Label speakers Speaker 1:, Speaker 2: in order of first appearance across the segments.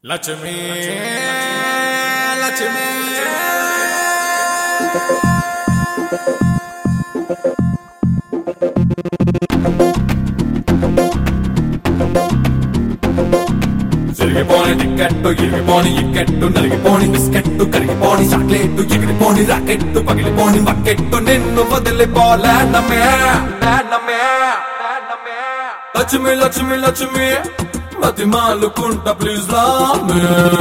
Speaker 1: లక్ష్మి లక్ష్మి సిరిగిపోని టిక్కెట్టు ఇరిగిపోని ఇక్కెట్టు నలిగిపోని బిస్కెట్టు కరిగిపోని చాక్లెట్టు ఎగిరిపోని రాకెట్టు పగిలిపోని బకెట్టు నిన్ను వదిలిపోలేనమే లేనమే, లేనమే. లక్ష్మి లక్ష్మి లక్ష్మి మతి మాలుకుంటా ప్లీజ్ రామే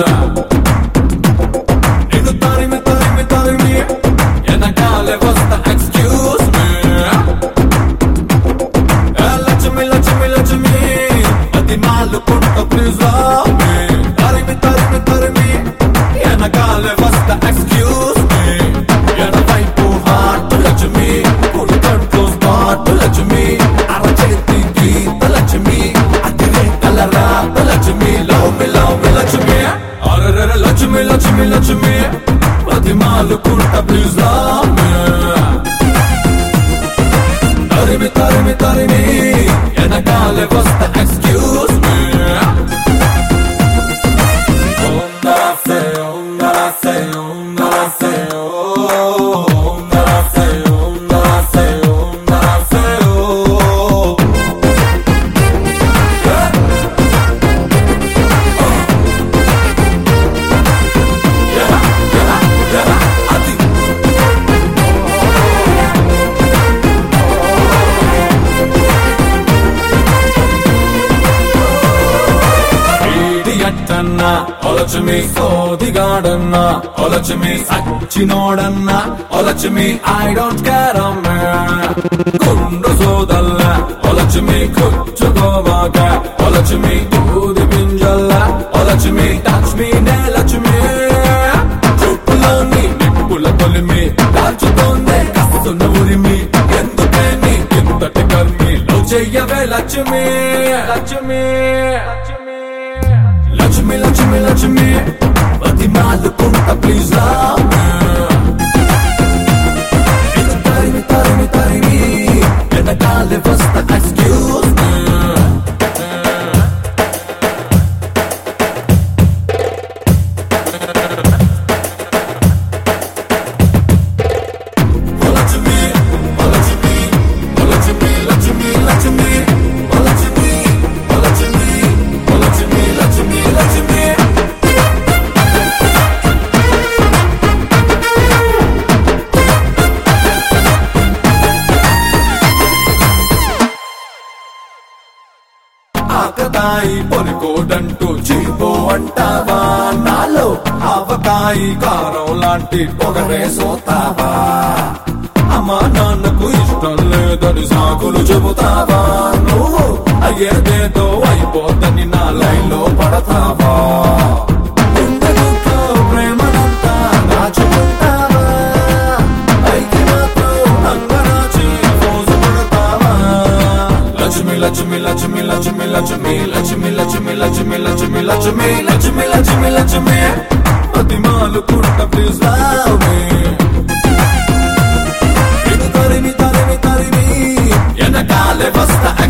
Speaker 1: నిన్ను తరిమి తరిమి తరిమి వెనకాలే వస్తా ఎక్స్క్యూజ్ మీ లక్ష్మి లక్ష్మి లక్ష్మి అది నాలు పుట్ట ప్లీజ్ రామే తరిమి తరిమి తరిమి వెనకాలే వస్తా ఎక్స్క్యూజ్ మీ ఎడవైపు హార్ట్ లక్ష్మి కుడి కంట్లో స్పాట్ లక్ష్మి అరచేతి గీత లక్ష్మి అతిరే కలరాత Lakshmi love me love me Lakshmi అరరర లక్ష్మి లక్ష్మి లక్ష్మి అది మాలుకుంట ప్లీజ్ రామే తరిమి తరిమి తరిమి వెనకాలే వస్తా ఎక్స్క్యూజ్ మీ ఇడియట్టన్న ఒలచుమి సోదిగాడన్న ఒలచుమి సచ్చినోడన్న ఒలచుమి ఐ డోంట్ కేర్ అమ్మ గుండు సోదల్ల ఒలచుమి కుచ్చుకోవాక ఒలచుమి దూది పింజల్ల ఒలచుమి టచ్ మీ నే లక్ష్మి చుట్టులోని నిప్పుల తొలిమి దాల్చుతోందే కస్తున్న ఉరిమి ఎందుకే నీ ఇంతటి కర్మి లవ్ చెయ్యవే లక్ష్మి లక్ష్మి లక్ష్మి లక్ష్మి లక్ష్మి ప్రతి మాలుకుంట ప్లీజ్ తరిమి తరిమి తరిమి వెనకాలే వస్తా ఎక్స్క్యూజ్ లక్ష్మి లక్ష్మి లక్ష్మి లక్ష్మి లక్ష్మి లక్ష్మి లక్ష్మి లక్ష్మి లక్ష్మి లక్ష్మి ఆకతాయి పొలికోడంటూ చీపో అంటావా నాలో ఆవకాయి కారం లాంటి పొగరే సోతావా అమ్మా నాన్నకు ఇష్టం లేదని సాకులు చెబుతావా నువ్వు అయ్యేదేదో అయిపోద్దని నా లైన్లో పడతావా గుండెగుట్లో ప్రేమనంతా దాచుకుంటావా పైకి మాత్రం నంగనాచి ఫోజు పడతావా లక్ష్మి లక్ష్మి లక్ష్మి లక్ష్మి లక్ష్మి లక్ష్మి లక్ష్మి లక్ష్మి లక్ష్మి లక్ష్మి లక్ష్మి లక్ష్మి లక్ష్మి ప్రతి మాలుకుంట ప్లీజ్ రావే తరిమి తరిమి తరిమి వెనకాలే వస్తా